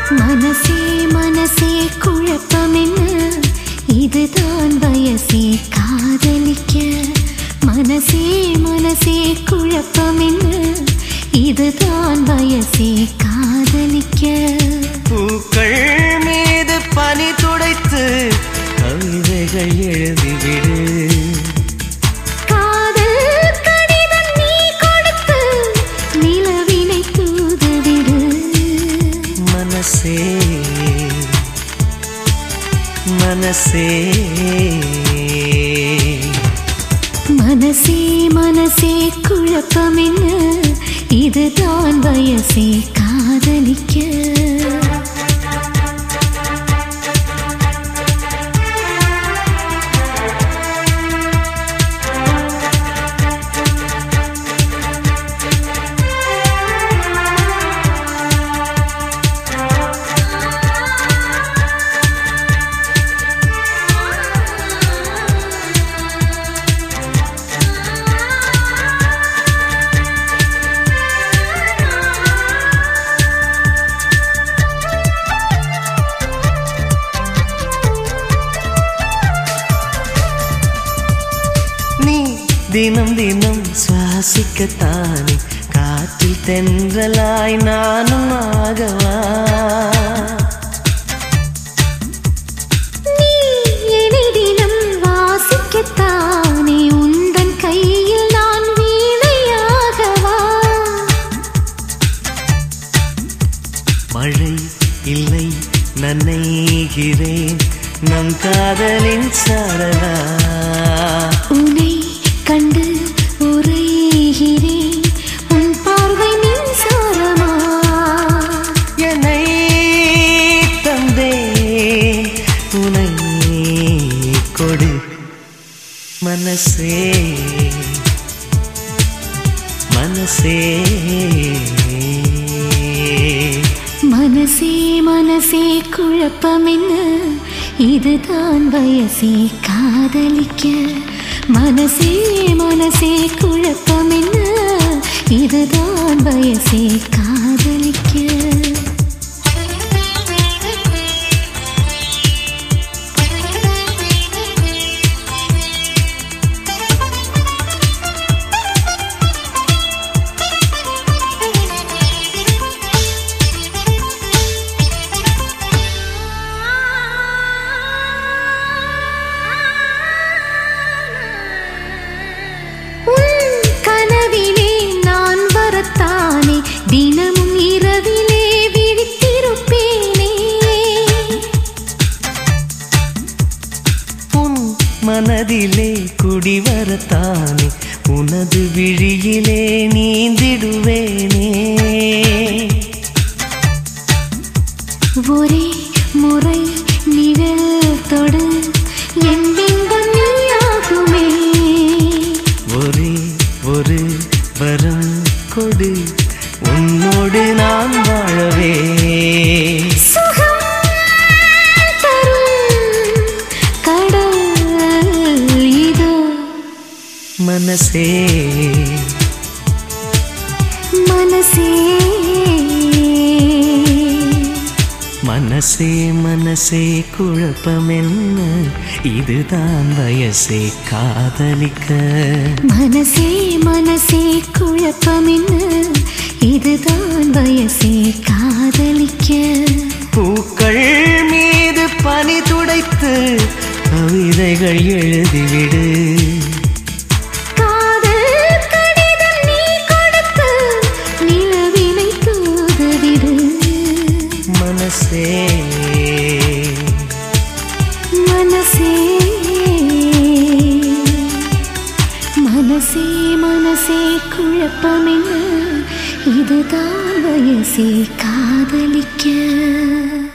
மனசே மனசே குழப்பம் என்ன இதுதான் வயசே காதலிக்க மனசே மனசே குழப்பம் என்ன இதுதான் வயசே காதலிக்க பூக்கள் மீது பனி துடைத்து கவிதைகள் எழுதிவிடு காதல் கடிதம் நீ கொடுத்து நிலவினை தூதுவிடு மனசே மனசே மனசே மனசே குழப்பம் என்ன இதுதான் வயசே காதலிக்க நீ தினம் தினம் சுவாசிக்கத்தானே காற்றில் தென்றலாய் நானும் ஆகவா நீ என்னை தினம் வாசிக்கத்தானே உந்தன் கையில் நான் வீணையாகவா மழை இல்லை நனைகிறேன் நம் காதலின் சாரலா உன்னை கண்டு உரைகிறேன் உன் பார்வை மின்சாரமா என்னை தந்தே உனை கொடு மனசே மனசே மனசே மனசே குழப்பம் என்ன இதுதான் வயசே காதலிக்க மனசே மனசே குழப்பம் என்ன இதுதான் வயசே காதலிக்க உன் கனவிலே நான் வரத்தானே தினமும் இரவிலே விழித்திருப்பேனே உன் மனதிலே குடிவரத்தானே உனது விழியிலே நீந்திடுவேனே ஒரே முறை நிழல் தொடு என் பிம்பம் நீயாகுமே ஒரே ஒரு வரம் கொடு உன்னோடு நான் வாழவே சுகம் தரும் கடல் இதோ மனசே மனசே மனசே மனசே குழப்பம் என்ன இதுதான் வயசே காதலிக்க மனசே மனசே குழப்பம் என்ன இதுதான் வயசே காதலிக்க பூக்கள் மீது பனி துடைத்து கவிதைகள் எழுதிவிடு காதல் கடிதம் நீ கொடுத்து நிலவினை தூதுவிடு மனசே மனசே மனசே மனசே குழப்பம் என்ன இதுதான் வயசே காதலிக்க